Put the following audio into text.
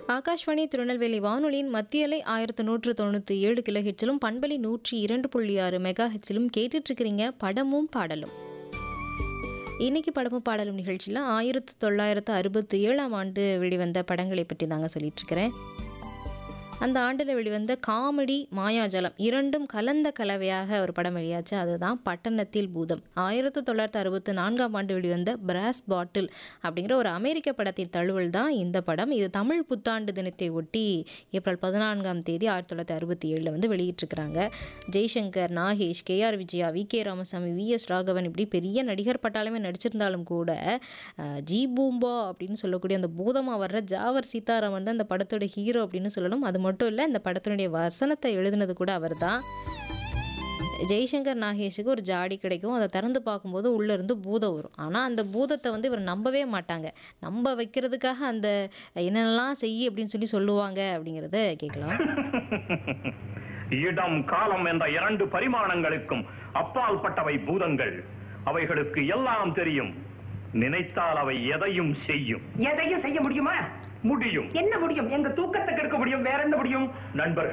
ஆகாஷ்வாணி திருநெல்வேலி வானொலியின் மத்திய அலை ஆயிரத்து நூற்று தொண்ணூற்றி ஏழு கிலோ ஹெட்ஸிலும் பண்பலி நூற்றி இரண்டு புள்ளி ஆறு மெகா ஹெட்ஸிலும் கேட்டுட்டு இருக்கிறீங்க படமும் பாடலும் இன்னைக்கு படமும் பாடலும் நிகழ்ச்சியில் ஆயிரத்து தொள்ளாயிரத்து அறுபத்தி ஏழாம் ஆண்டு வெளிவந்த படங்களை பற்றி தாங்க சொல்லிட்டு இருக்கிறேன் அந்த ஆண்டில் வெளிவந்த காமெடி மாயாஜலம் இரண்டும் கலந்த கலவையாக ஒரு படம் வெளியாச்சு அதுதான் பட்டணத்தில் பூதம் ஆயிரத்து தொள்ளாயிரத்து அறுபத்தி நான்காம் ஆண்டு வெளிவந்த பிராஸ் பாட்டில் அப்படிங்கிற ஒரு அமெரிக்க படத்தின் தழுவல் தான் இந்த படம் இது தமிழ் புத்தாண்டு தினத்தை ஒட்டி ஏப்ரல் பதினான்காம் தேதி ஆயிரத்தி தொள்ளாயிரத்தி அறுபத்தி ஏழில் வந்து வெளியிட்டிருக்கிறாங்க Jaishankar Nagesh K R Vijaya V K Ramasamy V S Raghavan இப்படி பெரிய நடிகர் பட்டாலுமே நடிச்சிருந்தாலும் கூட அஹ், ஜி பூம்பா அப்படின்னு சொல்லக்கூடிய அந்த பூதமாக வர்ற ஜாவர் சீதாராமன் தான் இந்த படத்தோட ஹீரோ அப்படின்னு சொல்லணும் அது மட்டும் இல்லை இந்த படத்தினுடைய வசனத்தை எழுதினது கூட அவர் தான் ஜெய்சங்கர் நாகேஷுக்கு ஒரு ஜாடி கிடைக்கும் அதை திறந்து பார்க்கும்போது உள்ளே இருந்து பூதம் வரும் ஆனால் அந்த பூதத்தை வந்து இவர் நம்பவே மாட்டாங்க நம்ப வைக்கிறதுக்காக அந்த என்னென்னலாம் செய் அப்படின்னு சொல்லி சொல்லுவாங்க அப்படிங்கிறத கேட்கலாம் இடம் காலம் என்ற இரண்டு பரிமாணங்களுக்கும் அப்பால் பட்டவை பூதங்கள் அவைகளுக்கு எல்லாம் தெரியும் நினைத்தால் அவை எதையும் செய்யும் எதையும் செய்ய முடியுமா முடியும் என்ன முடியும் எங்க தூக்கத்தை கெடுக்க முடியும் வேற என்ன முடியும் நண்பர்கள்